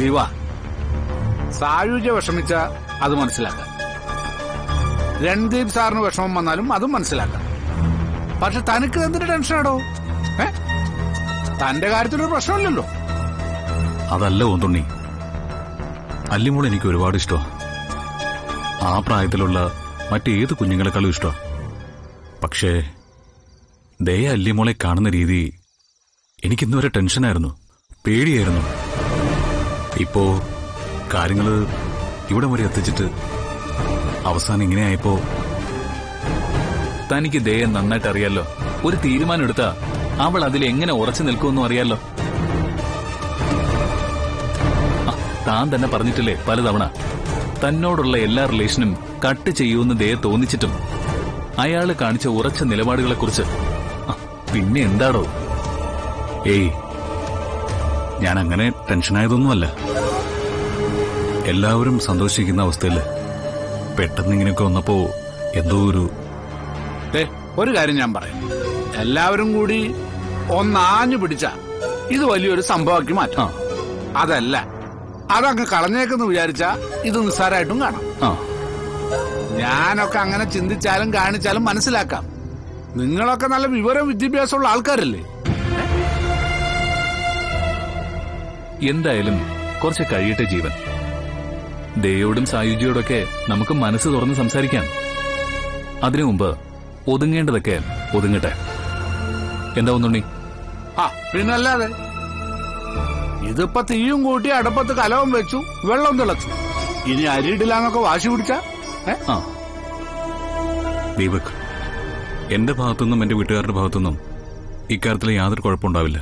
ദീവ സായുജ വിഷമിച്ച അത് മനസ്സിലാക്കാം രൺദീപ് സാറിന് വിഷമം വന്നാലും അതും മനസ്സിലാക്കാം പക്ഷെ തനിക്ക് എന്തിന്റെ ടെൻഷനാടോ ഏ തന്റെ കാര്യത്തിലൊരു പ്രശ്നമില്ലല്ലോ അതല്ല ഓന്തുണ്ണി അല്ലിമോൾ എനിക്ക് ഒരുപാട് ഇഷ്ടമാണ് ആ പ്രായത്തിലുള്ള മറ്റേത് കുഞ്ഞുങ്ങളെക്കാളും ഇഷ്ടമാണ് പക്ഷേ ദയ അല്ലിമോളെ കാണുന്ന രീതി എനിക്കിന്നുവരെ ടെൻഷനായിരുന്നു പേടിയായിരുന്നു ഇപ്പോ കാര്യങ്ങള് ഇവിടെ വരെ എത്തിച്ചിട്ട് അവസാനം ഇങ്ങനെയായപ്പോ തനിക്ക് ദയെ നന്നായിട്ട് അറിയാലോ ഒരു തീരുമാനം എടുത്താ അവൾ അതിൽ എങ്ങനെ ഉറച്ചു നിൽക്കുമെന്നും അറിയാലോ ആ, താൻ തന്നെ പറഞ്ഞിട്ടില്ലേ പലതവണ തന്നോടുള്ള എല്ലാ റിലേഷനും കട്ട് ചെയ്യുമെന്ന് ദയെ തോന്നിച്ചിട്ടും അയാള് കാണിച്ച ഉറച്ച നിലപാടുകളെക്കുറിച്ച് ആ, പിന്നെ എന്താടോ ഏയ് ഞാൻ അങ്ങനെ ടെൻഷനായതൊന്നുമല്ല എല്ലാവരും സന്തോഷിക്കുന്ന അവസ്ഥയില് പെട്ടെന്ന് ഇങ്ങനെയൊക്കെ വന്നപ്പോ എന്തോ ഒരു ദേ, ഒരു കാര്യം ഞാൻ പറയാം എല്ലാവരും കൂടി ഒന്നാഞ്ഞു പിടിച്ച ഇത് വലിയൊരു സംഭവമാക്കി മാറ്റാം അതല്ല അതങ്ങ് കളഞ്ഞേക്കെന്ന് വിചാരിച്ച ഇത് നിസ്സാരമായിട്ടും കാണാം ആ ഞാനൊക്കെ അങ്ങനെ ചിന്തിച്ചാലും കാണിച്ചാലും മനസ്സിലാക്കാം നിങ്ങളൊക്കെ നല്ല വിവരം വിദ്യാഭ്യാസമുള്ള ആൾക്കാരല്ലേ എന്തായാലും കുറച്ച് കഴിയട്ടെ ജീവൻ ദയോടും സായുജിയോടൊക്കെ നമുക്ക് മനസ്സ് തുറന്ന് സംസാരിക്കാം അതിനു മുമ്പ് ഒതുങ്ങേണ്ടതൊക്കെ ഒതുങ്ങട്ടെ എന്താ ഒന്നുണ്ണി ആ പിന്നല്ലാതെ ഇതിപ്പോ തീയും കൂട്ടി അടുപ്പത്ത് കലവും വെച്ചു വെള്ളം തിളച്ചു ഇനി അരിയിടില്ലാന്നൊക്കെ വാശി പിടിച്ച ആ ദീപക് എന്റെ ഭാഗത്തുനിന്നും എന്റെ വീട്ടുകാരുടെ ഭാഗത്തുനിന്നും ഇക്കാര്യത്തിൽ യാതൊരു കുഴപ്പമുണ്ടാവില്ല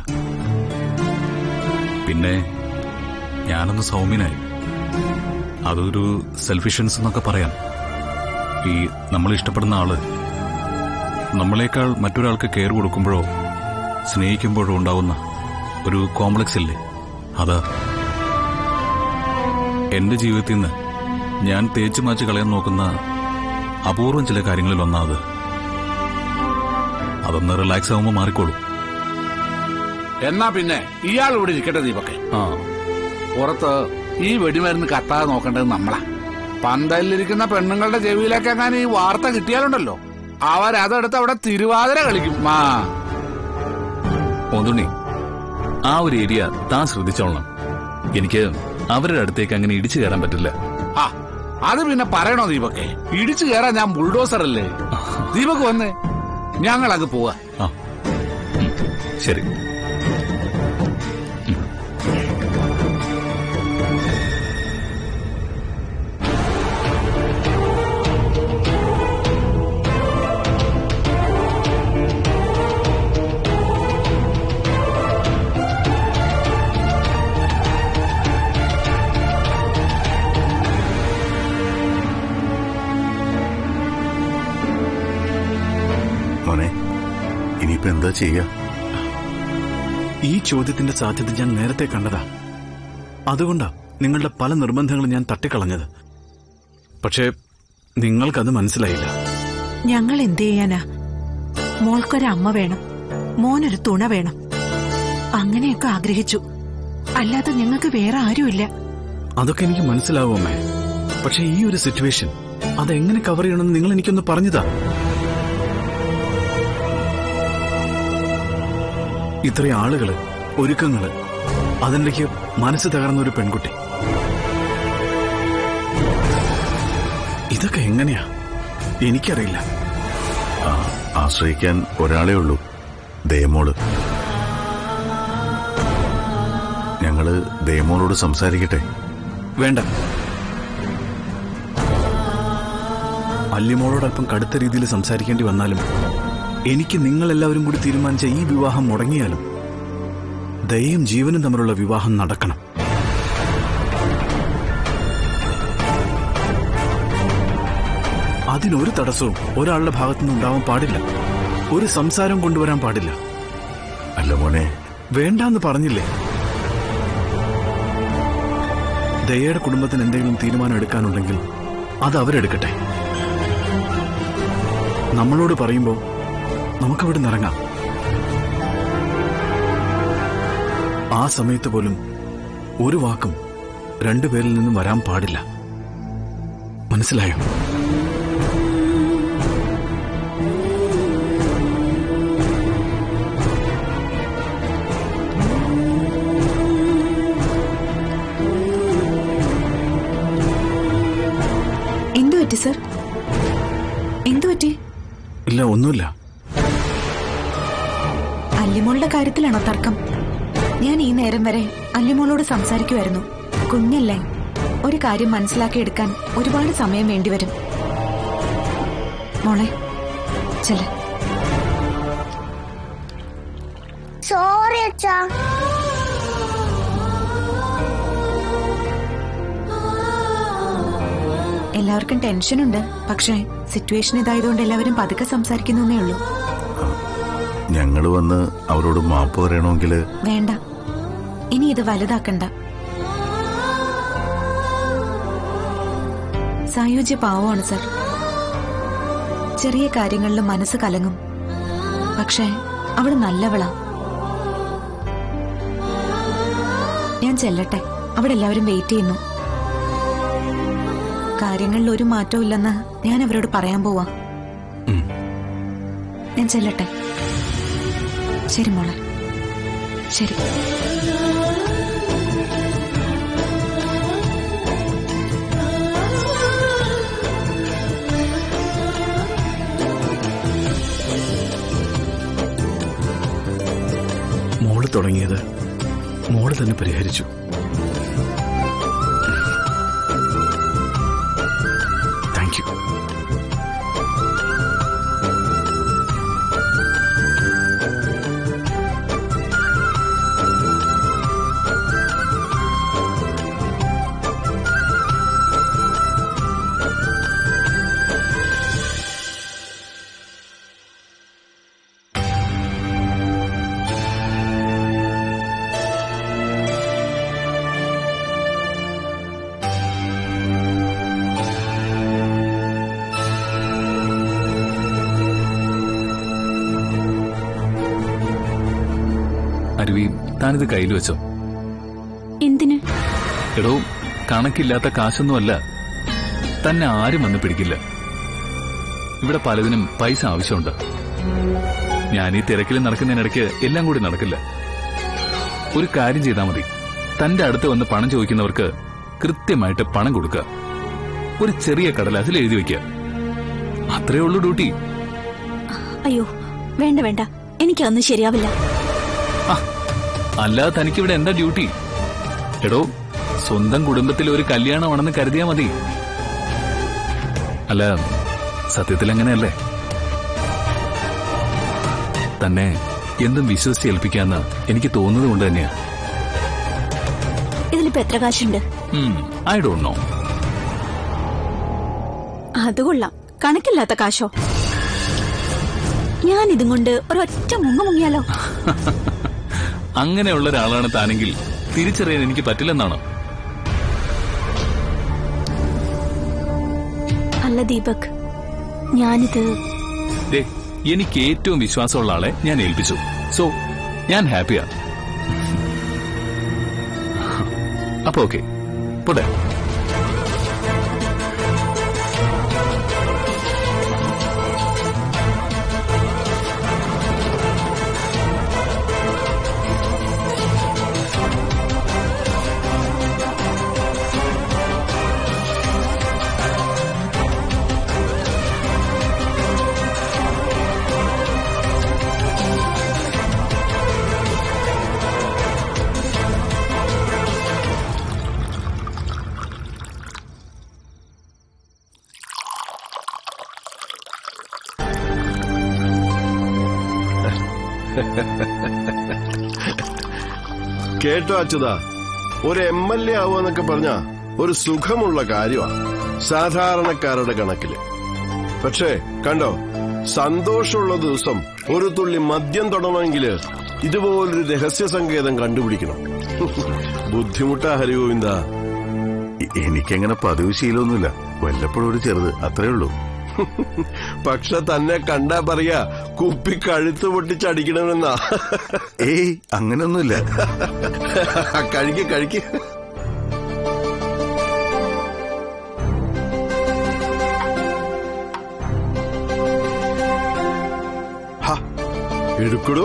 പിന്നെ ഞാനൊന്ന് സൗമ്യനായി അതൊരു സെൽഫിഷൻസ് എന്നൊക്കെ പറയാം ഈ നമ്മൾ ഇഷ്ടപ്പെടുന്ന ആള് നമ്മളെക്കാൾ മറ്റൊരാൾക്ക് കെയർ കൊടുക്കുമ്പോഴോ സ്നേഹിക്കുമ്പോഴോ ഉണ്ടാവുന്ന ഒരു കോംപ്ലക്സ് ഇല്ലേ അതാ എന്റെ ജീവിതത്തിൽ നിന്ന് ഞാൻ തേച്ചു മാച്ച് കളയാൻ നോക്കുന്ന അപൂർവം ചില കാര്യങ്ങളിൽ ഒന്നാത് അതൊന്ന് റിലാക്സ് ആവുമ്പോൾ മാറിക്കോളും എന്നാ പിന്നെ ഇയാൾ ഇവിടെ ഇരിക്കട്ടെ ദീപക്കെ ആ പുറത്ത് ഈ വെടിമരുന്ന് കത്താതെ നോക്കേണ്ടത് നമ്മളാ പന്തലിരിക്കുന്ന പെണ്ണുങ്ങളുടെ ചെവിയിലേക്ക് എങ്ങനെ ഈ വാർത്ത കിട്ടിയാലുണ്ടല്ലോ അവരതെടുത്ത് അവിടെ തിരുവാതിര കളിക്കും മാ ഒന്നുണ്ണി ആ ഒരു ഏരിയ താൻ ശ്രദ്ധിച്ചോളണം എനിക്ക് അവരുടെ അടുത്തേക്ക് അങ്ങനെ ഇടിച്ചു കയറാൻ പറ്റില്ല ആ അത് പിന്നെ പറയണോ ദീപക്കെ ഇടിച്ചു കയറാൻ ഞാൻ ബുൾഡോസർ അല്ലേ ദീപക് വന്നേ ഞങ്ങൾ അങ്ങ് പോവാ ആ ശരി മോനെ ഇനിയിപ്പോ എന്താ ചെയ്യുക ഈ ചോദ്യത്തിന്റെ സാധ്യത ഞാൻ നേരത്തെ കണ്ടതാ അതുകൊണ്ടാ നിങ്ങളുടെ പല നിർബന്ധങ്ങളും ഞാൻ തട്ടിക്കളഞ്ഞത് പക്ഷേ നിങ്ങൾക്കത് മനസ്സിലായില്ല ഞങ്ങൾ എന്ത് ചെയ്യാനാ മോൾക്കൊരമ്മ വേണം മോനൊരു തുണ വേണം അങ്ങനെയൊക്കെ ആഗ്രഹിച്ചു അല്ലാതെ ഞങ്ങൾക്ക് വേറെ ആരുമില്ല അതൊക്കെ എനിക്ക് മനസ്സിലാവുമേ പക്ഷേ ഈ ഒരു സിറ്റുവേഷൻ അതെങ്ങനെ കവർ ചെയ്യണമെന്ന് നിങ്ങൾ എനിക്കൊന്ന് പറഞ്ഞതാ ഇത്രയും ആളുകള് ഒരുക്കങ്ങള് അതിലേക്ക് മനസ്സ് തകർന്ന ഒരു പെൺകുട്ടി ഇതൊക്കെ എങ്ങനെയാ എനിക്കറിയില്ല ആ, ആശ്രയിക്കാൻ ഒരാളേ ഉള്ളൂ ദേമോള് ഞങ്ങള് ദേമോളോട് സംസാരിക്കട്ടെ വേണ്ട അല്ലിമോളോടൊപ്പം കടുത്ത രീതിയിൽ സംസാരിക്കേണ്ടി വന്നാലും എനിക്ക് നിങ്ങളെല്ലാവരും കൂടി തീരുമാനിച്ച ഈ വിവാഹം മുടങ്ങിയാലും ദയയും ജീവനും തമ്മിലുള്ള വിവാഹം നടക്കണം അതിനൊരു തടസ്സവും ഒരാളുടെ ഭാഗത്തുനിന്ന് ഉണ്ടാവാൻ പാടില്ല ഒരു സംസാരം കൊണ്ടുവരാൻ പാടില്ല അല്ല മോനെ വേണ്ടാന്ന് പറഞ്ഞില്ലേ ദയയുടെ കുടുംബത്തിന് എന്തെങ്കിലും തീരുമാനം എടുക്കാനുണ്ടെങ്കിൽ അത് അവരെടുക്കട്ടെ നമ്മളോട് പറയുമ്പോൾ നമുക്കവിടെ നിറങ്ങാം ആ സമയത്ത് പോലും ഒരു വാക്കും രണ്ടുപേരിൽ നിന്നും വരാൻ പാടില്ല മനസ്സിലായോ എന്തു പറ്റി സർ എന്തു പറ്റി ഇല്ല ഒന്നുമില്ല അല്ലിമോളുടെ കാര്യത്തിലാണോ തർക്കം ഞാൻ ഈ നേരം വരെ അല്ലിമോളോട് സംസാരിക്കുമായിരുന്നു കുഞ്ഞല്ലേ ഒരു കാര്യം മനസ്സിലാക്കിയെടുക്കാൻ ഒരുപാട് സമയം വേണ്ടിവരും മോളെ ചെല്ല സോറി അച്ഛാ എല്ലാവർക്കും ടെൻഷനുണ്ട് പക്ഷേ സിറ്റുവേഷൻ ഇതായതുകൊണ്ട് എല്ലാവരും പതുക്കെ സംസാരിക്കുന്നേ ഉള്ളൂ ഞങ്ങൾ വന്ന് അവരോട് മാപ്പ് പറയണമെങ്കിൽ വേണ്ട ഇനി ഇത് വലുതാക്കണ്ട സായുജ്യ പാവമാണ് സർ ചെറിയ കാര്യങ്ങളിലും മനസ്സ് കലങ്ങും പക്ഷേ അവള് നല്ലവളാ ഞാൻ ചെല്ലട്ടെ അവിടെ എല്ലാവരും വെയിറ്റ് ചെയ്യുന്നു കാര്യങ്ങളിൽ ഒരു മാറ്റവും ഇല്ലെന്ന് ഞാൻ അവരോട് പറയാൻ പോവാ ഉം. ഞാൻ ചെല്ലട്ടെ ശരി മോളെ ശരി മോള് തുടങ്ങിയത് മോള് തന്നെ പരിഹരിച്ചു താങ്ക് യു അരുവി താനിത് കയ്യിൽ വെച്ചോ എന്തിന് എടോ കണക്കില്ലാത്ത കാശൊന്നുമല്ല തന്നെ ആരും വന്ന് പിടിക്കില്ല ഇവിടെ പലതിനും പൈസ ആവശ്യമുണ്ട് ഞാൻ ഈ തിരക്കിൽ നടക്കുന്നതിനിടയ്ക്ക് എല്ലാം കൂടി നടക്കില്ല ഒരു കാര്യം ചെയ്താൽ മതി തന്റെ അടുത്ത് വന്ന് പണം ചോദിക്കുന്നവർക്ക് കൃത്യമായിട്ട് പണം കൊടുക്കുക ഒരു ചെറിയ കടലാസിൽ എഴുതി വെക്കുക അത്രേ ഉള്ളൂ ഡ്യൂട്ടി അയ്യോ വേണ്ട വേണ്ട എനിക്കതൊന്നും ശരിയാവില്ല അല്ലാതെ തനിക്കിവിടെ എന്താ ഡ്യൂട്ടി എടോ സ്വന്തം കുടുംബത്തിൽ ഒരു കല്യാണമാണെന്ന് കരുതിയാ മതി അല്ല സത്യത്തിൽ അങ്ങനെയല്ലേ തന്നെ എന്തും വിശ്വസിച്ച് ഏൽപ്പിക്കാന്ന് എനിക്ക് തോന്നുന്നത് കൊണ്ട് തന്നെയാ ഇതിലിപ്പോ എത്ര കാശുണ്ട് ഐ ഡോണ്ട് നോ അത് കൊള്ളാം കണക്കില്ലാത്ത കാശോ ഞാൻ ഇതും കൊണ്ട് ഒരൊറ്റ മുങ്ങ മുങ്ങിയാലോ അങ്ങനെയുള്ള ഒരാളാണ് താനെങ്കിൽ തിരിച്ചറിയാൻ എനിക്ക് പറ്റില്ലെന്നാണോ അല്ല ദീപക് ഞാനിത് ദേ, എനിക്ക് ഏറ്റവും വിശ്വാസമുള്ള ആളെ ഞാൻ ഏൽപ്പിച്ചു സോ ഞാൻ ഹാപ്പിയാ അപ്പൊ ഓക്കെ പോട്ടെ കേട്ടോ അച്യുതാ ഒരു എം എൽ എ ആവുമെന്നൊക്കെ പറഞ്ഞ ഒരു സുഖമുള്ള കാര്യമാണ് സാധാരണക്കാരുടെ കണക്കില് പക്ഷേ കണ്ടോ സന്തോഷമുള്ള ദിവസം ഒരു തുള്ളി മദ്യം തൊടണമെങ്കില് ഇതുപോലൊരു രഹസ്യ സങ്കേതം കണ്ടുപിടിക്കണം ബുദ്ധിമുട്ടാ ഹരിഗോവിന്ദ എ- എനിക്കങ്ങനെ പതിവ് ശീലമൊന്നുമില്ല വല്ലപ്പോഴും ഒരു ചെറുത് അത്രേ ഉള്ളൂ പക്ഷെ തന്നെ കണ്ടാ പറയാ കുപ്പി കഴുത്ത് പൊട്ടിച്ചടിക്കണമെന്നാ ഏയ് അങ്ങനെയൊന്നുമില്ല കഴിക്ക് കഴിക്ക് എടുക്കടോ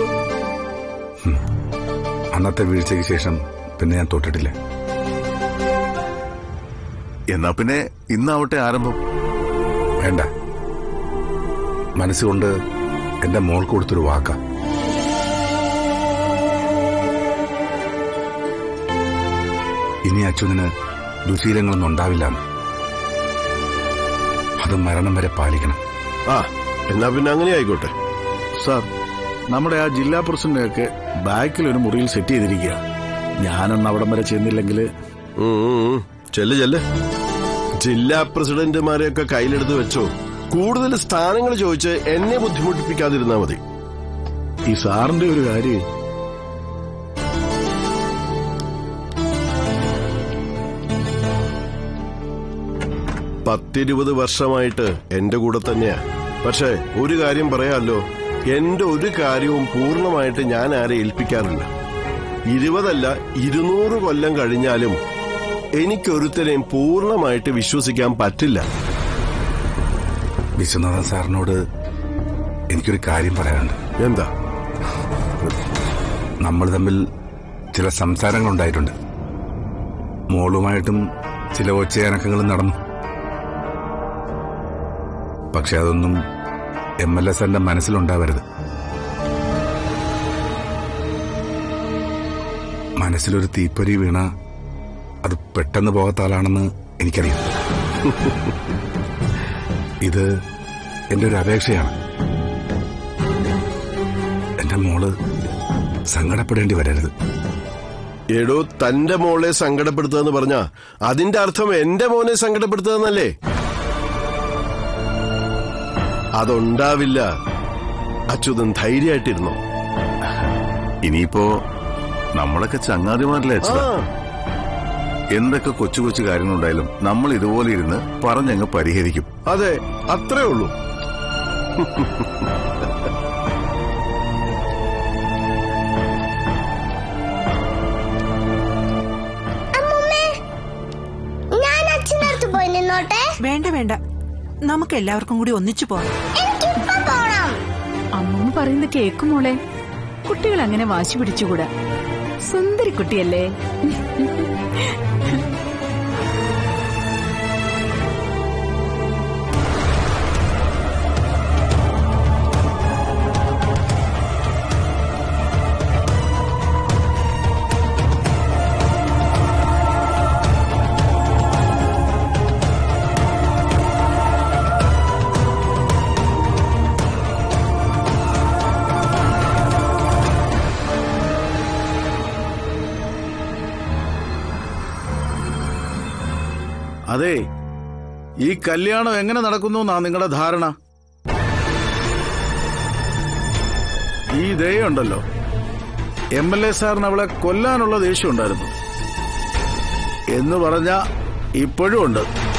അന്നത്തെ വീഴ്ചയ്ക്ക് ശേഷം പിന്നെ ഞാൻ തൊട്ടിട്ടില്ല എന്നാ പിന്നെ ഇന്നാവട്ടെ ആരംഭം വേണ്ട മനസ്സുകൊണ്ട് എന്റെ മോൾക്ക് കൊടുത്തൊരു വാക്ക ഇനി അച്യുതന് ദുശീലങ്ങളൊന്നും ഉണ്ടാവില്ല അത് മരണം വരെ പാലിക്കണം ആ എന്നാ പിന്നെ അങ്ങനെ ആയിക്കോട്ടെ സാർ നമ്മുടെ ആ ജില്ലാ പ്രസിഡന്റൊക്കെ ബാക്കിൽ ഒരു മുറിയിൽ സെറ്റ് ചെയ്തിരിക്കുക ഞാനൊന്ന് അവിടം വരെ ചെന്നില്ലെങ്കിൽ ഉം, ഉം, ഉം. ചെല്ല് ചെല്ല് ജില്ലാ പ്രസിഡന്റുമാരെയൊക്കെ കയ്യിലെടുത്ത് വെച്ചോ കൂടുതൽ സ്ഥാനങ്ങൾ ചോദിച്ച് എന്നെ ബുദ്ധിമുട്ടിപ്പിക്കാതിരുന്നാ മതി ഈ സാറിന്റെ ഒരു കാര്യം പത്തിരുപത് വർഷമായിട്ട് എന്റെ കൂടെ തന്നെയാ പക്ഷെ ഒരു കാര്യം പറയാമല്ലോ എന്റെ ഒരു കാര്യവും പൂർണ്ണമായിട്ട് ഞാൻ ആരെ ഏൽപ്പിക്കാറില്ല ഇരുപതല്ല ഇരുന്നൂറ് കൊല്ലം കഴിഞ്ഞാലും എനിക്കൊരുത്തരെയും പൂർണ്ണമായിട്ട് വിശ്വസിക്കാൻ പറ്റില്ല വിശ്വനാഥൻ സാറിനോട് എനിക്കൊരു കാര്യം പറയാനുണ്ട് എന്താ നമ്മൾ തമ്മിൽ ചില സംസാരങ്ങൾ ഉണ്ടായിട്ടുണ്ട് മോളുമായിട്ടും ചില ഒച്ചയനക്കങ്ങളും നടന്നു പക്ഷെ അതൊന്നും എം എൽ എസ് എന്റെ മനസ്സിലുണ്ടാവരുത് മനസ്സിലൊരു തീപ്പൊരി വീണ അത് പെട്ടെന്ന് പോകാത്ത ആളാണെന്ന് എനിക്കറിയാം ഇത് എന്റെ ഒരു അപേക്ഷയാണ് എന്റെ മോള് സങ്കടപ്പെടേണ്ടി വരരുത് എടോ തന്റെ മോളെ സങ്കടപ്പെടുത്തുക എന്ന് പറഞ്ഞാ അതിന്റെ അർത്ഥം എന്റെ മോനെ സങ്കടപ്പെടുത്തുക എന്നല്ലേ അതുണ്ടാവില്ല അച്യുതൻ ധൈര്യമായിട്ടിരുന്നോ ഇനിയിപ്പോ നമ്മളൊക്കെ ചങ്ങാതിമാരിലെ ആ എന്തൊക്കെ കൊച്ചു കൊച്ചു കാര്യങ്ങളുണ്ടായാലും നമ്മൾ ഇതുപോലെ ഇരുന്ന് പറഞ്ഞങ്ങ് പരിഹരിക്കും അതെ അത്രേ ഉള്ളൂ അമ്മൂമ്മേ ഞാൻ അച്ഛനടുത്ത് പോയി നിന്നോട്ടെ വേണ്ട വേണ്ട നമുക്ക് എല്ലാവർക്കും കൂടി ഒന്നിച്ചു പോകാം എനിക്കിപ്പം പോണം അമ്മമ്മ പറയുന്ന കേക്ക് മോളെ കുട്ടികൾ അങ്ങനെ വാശി പിടിച്ചുകൂടാ സുന്ദരി കുട്ടിയല്ലേ അതെ ഈ കല്യാണം എങ്ങനെ നടക്കുന്നു എന്നാ നിങ്ങളുടെ ധാരണ ഈ ദയുണ്ടല്ലോ എം എൽ എ സാറിന് അവളെ കൊല്ലാനുള്ള ദേഷ്യം ഉണ്ടായിരുന്നു എന്ന് പറഞ്ഞ ഇപ്പോഴും ഉണ്ട്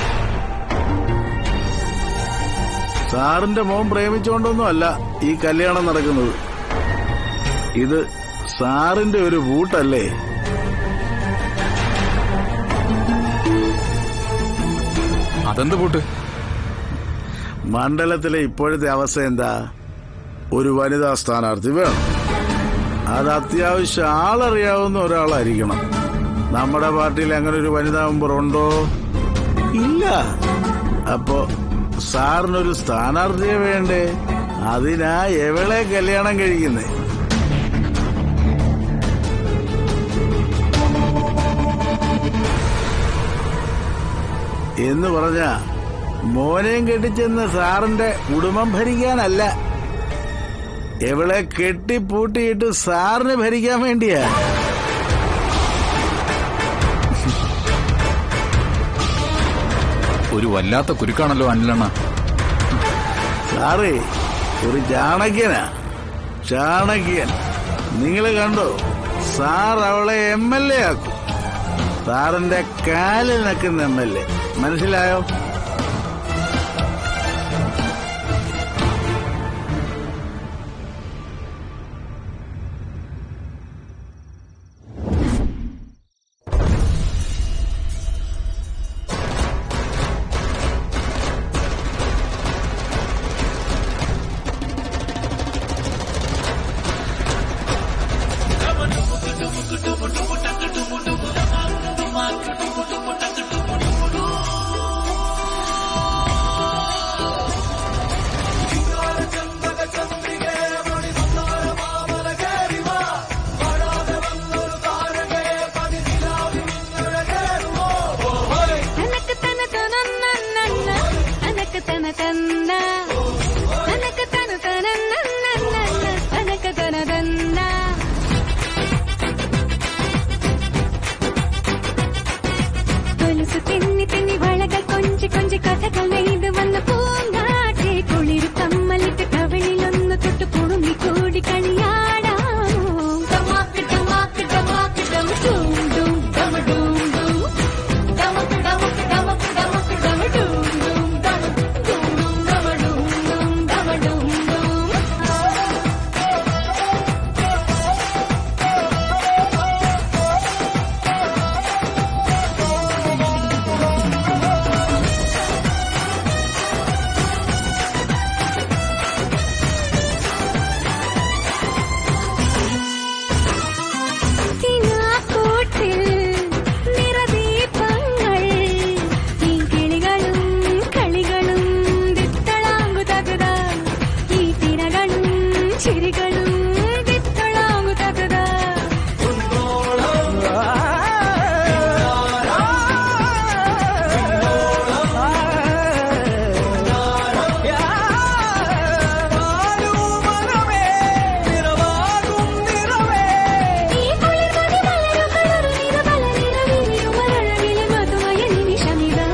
സാറിന്റെ മോൻ പ്രേമിച്ചുകൊണ്ടൊന്നും അല്ല ഈ കല്യാണം നടക്കുന്നത് ഇത് സാറിന്റെ ഒരു വൂട്ടല്ലേ അതെന്ത് പൂട്ട് മണ്ഡലത്തിലെ ഇപ്പോഴത്തെ അവസ്ഥ എന്താ ഒരു വനിതാ സ്ഥാനാർത്ഥി വേണം അത് അത്യാവശ്യം ആളറിയാവുന്ന ഒരാളായിരിക്കണം നമ്മുടെ പാർട്ടിയിൽ അങ്ങനെ ഒരു വനിതാ മെമ്പർ ഉണ്ടോ ഇല്ല അപ്പോ സാറിനൊരു സ്ഥാനാർത്ഥിയെ വേണ്ടേ അതിനാ എവളെ കല്യാണം കഴിക്കുന്നേ എന്ന് പറഞ്ഞ മോനെയും കെട്ടിച്ചെന്ന് സാറിന്റെ കുടുംബം ഭരിക്കാനല്ല എവളെ കെട്ടിപ്പൂട്ടിയിട്ട് സാറിന് ഭരിക്കാൻ വേണ്ടിയാ ഒരു വല്ലാത്ത കുരുക്കാണല്ലോ അനിലണ്ണ സാറേ ഒരു ചാണക്യനാ ചാണക്യൻ നിങ്ങൾ കണ്ടോ സാർ അവളെ എം എൽ എ ആക്കും സാറിന്റെ കാലിൽ നിൽക്കുന്ന എം എൽ എ മനസ്സിലായോ തനക്ക് തന തനന്നന്നന്ന, തനക്ക് തന തന്ന. തനക്ക് തന തനന്നന്നന്ന, തനക്ക് തന തന്ന. കൊലുസു തെന്നി തെന്നി വളകൾ കൊഞ്ചി കൊഞ്ചി കഥകൾ നെയ്ത് വന്ന പൂങ്കാറ്റെ കുളിരു കമ്മലിട്ട് കവിളിലൊന്ന് തൊട്ട് കുടുങ്ങി കൂടി കളിയാടാമോ ഡമാക്ക് ഡമാക്ക് ഡമാക്ക് ഡം ഡൂം ഡൂം ഡമ ഡൂം ഡൂം ഡമക്ക് ഡമക്ക് ഡമക്ക് ഡമക്ക് ഡമ ഡൂം ഡൂം ഡമ ഡൂം ഡൂം ഡമ ഡൂം ഡൂം ഡമ ഡൂം ഡൂം കിനാക്കൂട്ടിൽ നിറദീപങ്ങൾ ഈ കിളികളും കളികളും വിത്തളാങ്കു തകത ഈ തിരകളും ചിരികളും വിത്തളാങ്കു തകത ഈ കുളിർമതി മലരു കളറു നിറവല നിറവിനിരു മലരവിലെ മധുമയ നിമിഷമിതാ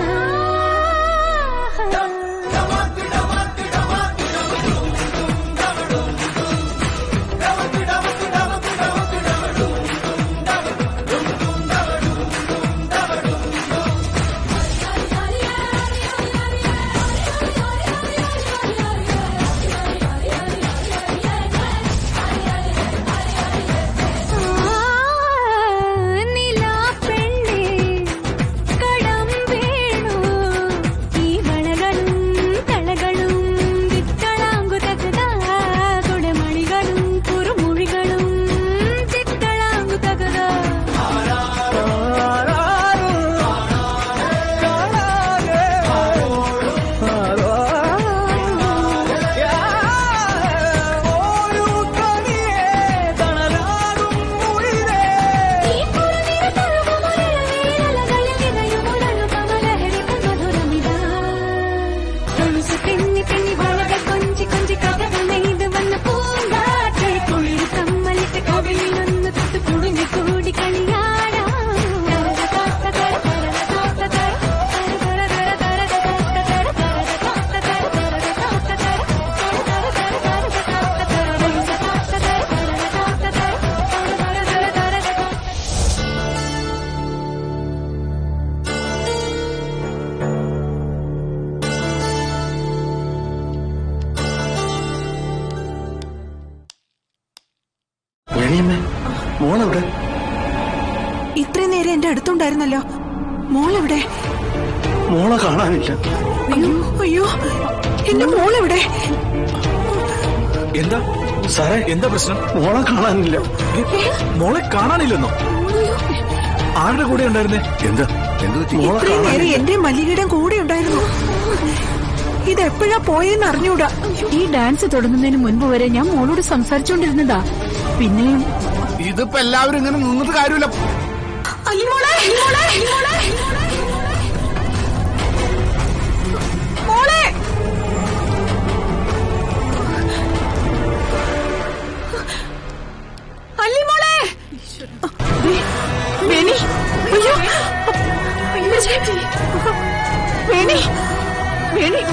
നിലാപ്പെണ്ണേ കടം വീണു ഈ വളകളും തളകളും വിത്തളാങ്കു തകതാ കുടമണികളും കുറുമൊഴികളും വിത്തളാങ്കു തകതാ ഈ കുറുനിര തഴുകുമൊരലകളിൽ നിറയുമൊരനു കമലഹരിത മധുരമിതാ കൊലുസു തെന്നി തെന്നി വളകൾ കൊഞ്ചി കൊഞ്ചി കഥകൾ നെയ്ത് വന്ന പൂങ്കാറ്റെ കുളിർ കമ്മലിട്ട് കവിളിലൊന്ന് തൊട്ട് കുടുങ്ങി കൂടി കളിയാടാ വേണിയമ്മേ മോളെവിടെ ഇത്രയും നേരം എന്റെ അടുത്തുണ്ടായിരുന്നല്ലോ മോളെവിടെ മോളെ കാണാനില്ല അയ്യോ അയ്യോ എന്റെ മോളെവിടെ എന്താ സാറേ എന്താ പ്രശ്നം മോളെ കാണാനില്ല മോളെ കാണാനില്ലെന്നോ ആരുടെ കൂടെ ഉണ്ടായിരുന്നേ എന്താ എന്തു പറ്റി? മോളെ ഇത്രയും നേരം കാണാനില്ല എന്റെ മല്ലികയുടെ കൂടെ ഉണ്ടായിരുന്നു ഇത് എപ്പോഴാ പോയെന്ന് അറിഞ്ഞൂടാ ഈ ഡാൻസ് തുടങ്ങുന്നതിന് മുൻപ് വരെ ഞാൻ മോളോട് സംസാരിച്ചുകൊണ്ടിരുന്നതാ പിന്നെയും ഇതിപ്പോ എല്ലാവരും ഇങ്ങനെ നിന്നിട്ട് കാര്യമില്ല അല്ലിമോളെ അല്ലിമോളെ അല്ലിമോളെ മോളെ അല്ലിമോളെ വേണി അയ്യോ വേണി വേണി